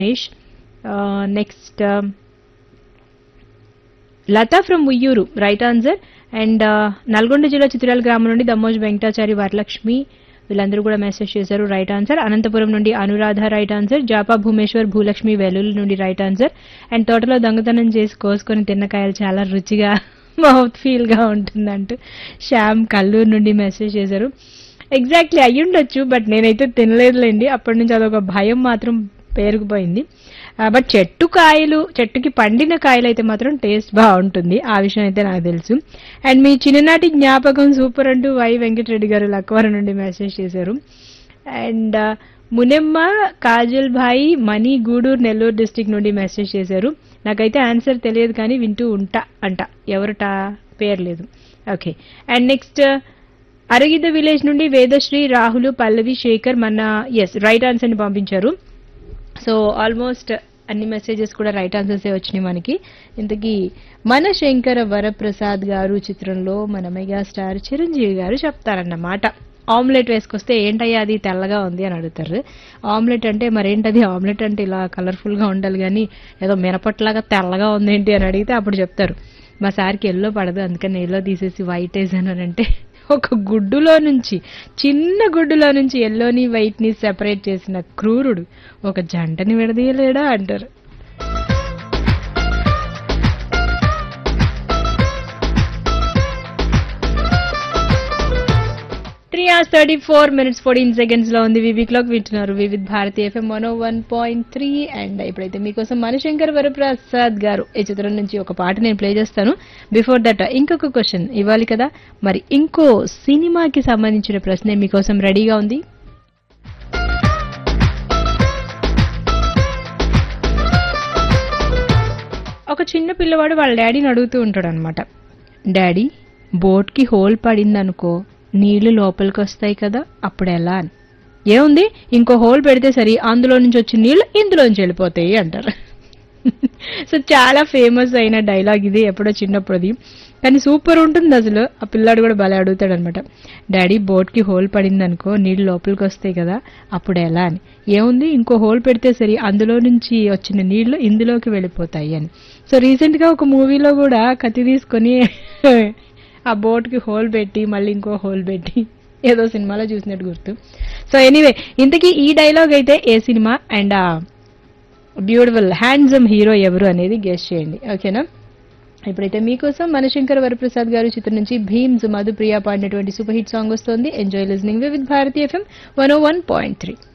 Ganesh next Latha from Uyyuru right answer and Nalgonda జిల్లా చిత్రాల గ్రామం నుండి దమ్మోజ్ వెంకటాచారి వరలక్ష్మి వీళ్ళందరూ కూడా మెసేజ్ చేశారు రైట్ ఆన్సర్ అనంతపురం నుండి అనురాధ రైట్ ఆన్సర్ జాపా భూమేశ్వర్ భూలక్ష్మి వెల్లుల్లి నుండి రైట్ ఆన్సర్ అండ్ తోటలో దొంగతనం చేసి కోసుకొని తిన్న కాయలు చాలా రుచిగా మౌత్ ఫీల్ గా ఉంటుందంటూ శ్యామ్ కల్లూరు నుండి మెసేజ్ చేశారు ఎగ్జాక్ట్లీ అయ్యి ఉండొచ్చు బట్ నేనైతే తినలేదులేండి అప్పటి నుంచి అదొక భయం మాత్రం పేరుకుపోయింది బట్ చెట్టు కాయలు చెట్టుకి పండిన కాయలు అయితే మాత్రం టేస్ట్ బాగుంటుంది ఆ విషయం అయితే నాకు తెలుసు అండ్ మీ చిన్ననాటి జ్ఞాపకం సూపర్ అంటూ వై వెంకటరెడ్డి గారు లక్వరం నుండి మెసేజ్ చేశారు అండ్ మునెమ్మ కాజల్ భాయ్ మనీ గూడూరు నెల్లూరు డిస్టిక్ నుండి మెసేజ్ చేశారు నాకైతే ఆన్సర్ తెలియదు కానీ వింటూ ఉంటా అంట ఎవరట పేరు లేదు okay and next Aragidda village నుండి వేదశ్రీ రాహుల్ పల్లవి శేఖర్ మన ఎస్ రైట్ ఆన్సర్ ని పంపించారు సో ఆల్మోస్ట్ అన్ని మెసేజెస్ కూడా రైట్ ఆన్సర్స్ వచ్చినాయి మనకి ఇంతకీ మన శంకర వరప్రసాద్ గారు చిత్రంలో మన మెగాస్టార్ చిరంజీవి గారు చెప్తారన్నమాట ఆమ్లెట్ వేసుకొస్తే ఏంటయ్యా అది తెల్లగా ఉంది అని అడుగుతారు ఆమ్లెట్ అంటే మరేంటది ఆమ్లెట్ అంటే ఇలా కలర్ఫుల్ గా ఉండాలి కానీ ఏదో మినపట్లాగా తెల్లగా ఉంది ఏంటి అని అడిగితే అప్పుడు చెప్తారు మా సార్కి ఎల్లో పడదు అందుకని ఎల్లో తీసేసి వైట్ వేసానంటే ఒక గుడ్డులో నుంచి చిన్న గుడ్డులో నుంచి ఎల్లోని వైట్ ని సెపరేట్ చేసిన క్రూరుడు ఒక జంటని విడదీయలేడా అంటారు three hours thirty four minutes fourteen seconds లో ఉంది వివి క్లాక్ వింటున్నారు Vividh Bharati FM one one point three and ఇప్పుడైతే మీకోసం మణిశంకర్ వరప్రసాద్ గారు ఈ చిత్రం నుంచి ఒక పాట నేను ప్లే చేస్తాను బిఫోర్ దట్ ఇంకొక క్వశ్చన్ ఇవ్వాలి కదా మరి ఇంకో సినిమాకి సంబంధించిన ప్రశ్న మీకోసం రెడీగా ఉంది ఒక చిన్న పిల్లవాడు వాళ్ళ డాడీని అడుగుతూ ఉంటాడు అనమాట డాడీ బోట్కి హోల్ పడిందనుకో నీళ్లు లోపలికి వస్తాయి కదా అప్పుడు ఎలా అని ఏముంది ఇంకో హోల్ పెడితే సరి అందులో నుంచి వచ్చి నీళ్లు ఇందులోంచి వెళ్ళిపోతాయి అంటారు సో చాలా ఫేమస్ అయిన డైలాగ్ ఇది ఎప్పుడో చిన్నప్పుడుది కానీ సూపర్ ఉంటుంది అసలు ఆ పిల్లాడు కూడా భలే అడుగుతాడు అనమాట డాడీ బోట్కి హోల్ పడింది అనుకో నీళ్ళు లోపలికి వస్తాయి కదా అప్పుడు ఎలా అని ఏముంది ఇంకో హోల్ పెడితే సరి అందులో నుంచి వచ్చిన నీళ్లు ఇందులోకి వెళ్ళిపోతాయి అని సో రీసెంట్ గా ఒక మూవీలో కూడా కత్తి తీసుకొని ఆ బోట్కి హోల్ పెట్టి మళ్ళీ ఇంకో హోల్ పెట్టి ఏదో సినిమాలో చూసినట్టు గుర్తు సో ఎనీవే ఇంతకీ ఈ డైలాగ్ అయితే ఏ సినిమా అండ్ బ్యూటిఫుల్ హ్యాండ్సమ్ హీరో ఎవరు అనేది గెస్ట్ చేయండి ఓకేనా ఇప్పుడైతే మీకోసం మనశంకర్ వరప్రసాద్ గారు చిత్రం నుంచి భీమ్స్ మధుప్రియ పాడినటువంటి సూపర్ హిట్ సాంగ్ వస్తోంది enjoy listening with Bharati FM one o one point three